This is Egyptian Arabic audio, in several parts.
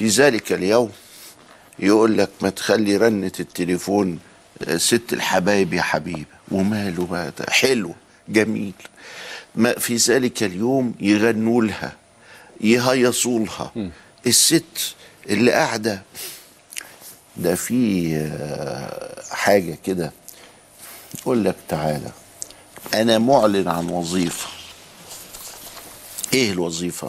في ذلك اليوم يقول لك ما تخلي رنة التليفون آه، ست الحبايب يا حبيبة وماله بقى ده حلو جميل ما في ذلك اليوم يغنوا لها يهيصوا لها الست اللي قاعدة ده في آه، حاجة كده يقول لك تعالى أنا معلن عن وظيفة إيه الوظيفة؟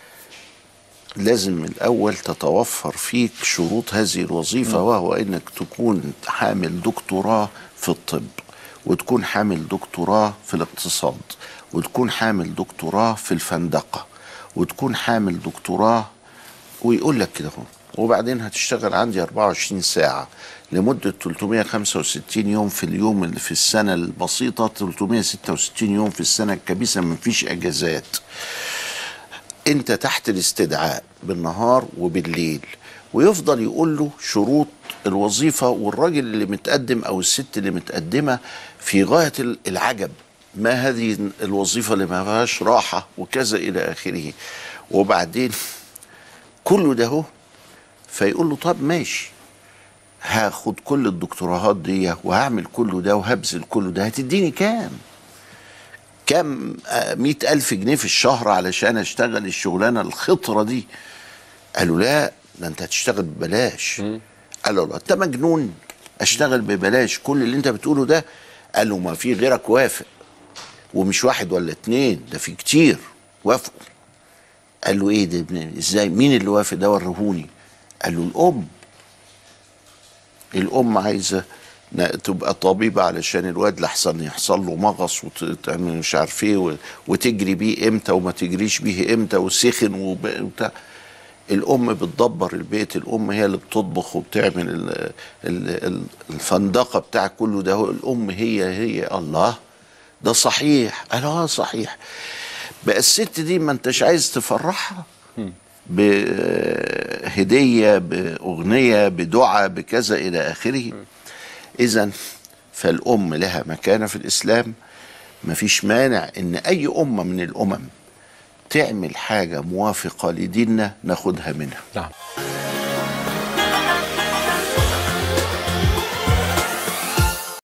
لازم الأول تتوفر فيك شروط هذه الوظيفة وهو أنك تكون حامل دكتوراه في الطب وتكون حامل دكتوراه في الاقتصاد وتكون حامل دكتوراه في الفندقة وتكون حامل دكتوراه ويقول لك كده هو وبعدين هتشتغل عندي 24 ساعة لمدة 365 يوم في اليوم اللي في السنة البسيطة 366 يوم في السنة الكبيسة مفيش أجازات انت تحت الاستدعاء بالنهار وبالليل ويفضل يقول له شروط الوظيفة والراجل اللي متقدم أو الست اللي متقدمة في غاية العجب ما هذه الوظيفة اللي ما فيهاش راحة وكذا إلى آخره وبعدين كله ده هو فيقول له طب ماشي هاخد كل الدكتوراهات دي وهعمل كله ده وهبذل كله ده هتديني كام كام آه، مئة ألف جنيه في الشهر علشان أشتغل الشغلانة الخطرة دي قالوا لا ده أنت هتشتغل ببلاش قالوا له أنت مجنون أشتغل ببلاش كل اللي أنت بتقوله ده قالوا ما في غيرك وافق ومش واحد ولا اتنين ده في كتير وافقوا قال له ايه ده ابن- ازاي مين اللي وافق ده ورهوني قال له الام الام عايزه ن- تبقى طبيبه علشان الواد لحسن يحصل له مغص وتعمل مش عارف ايه و- وتجري بيه امتى وما تجريش بيه امتى وسخن وب- وبتاع الام بتدبر البيت الام هي اللي بتطبخ وبتعمل ال- ال- ال- الفندقه بتاع كله ده هو الام هي هي الله ده صحيح قال اه صحيح بقى الست دي ما انتش عايز تفرحها بهدية بأغنية بدعاء بكذا إلى آخره إذا فالأم لها مكانة في الإسلام مفيش مانع إن أي أمة من الأمم تعمل حاجة موافقة لديننا ناخدها منها نعم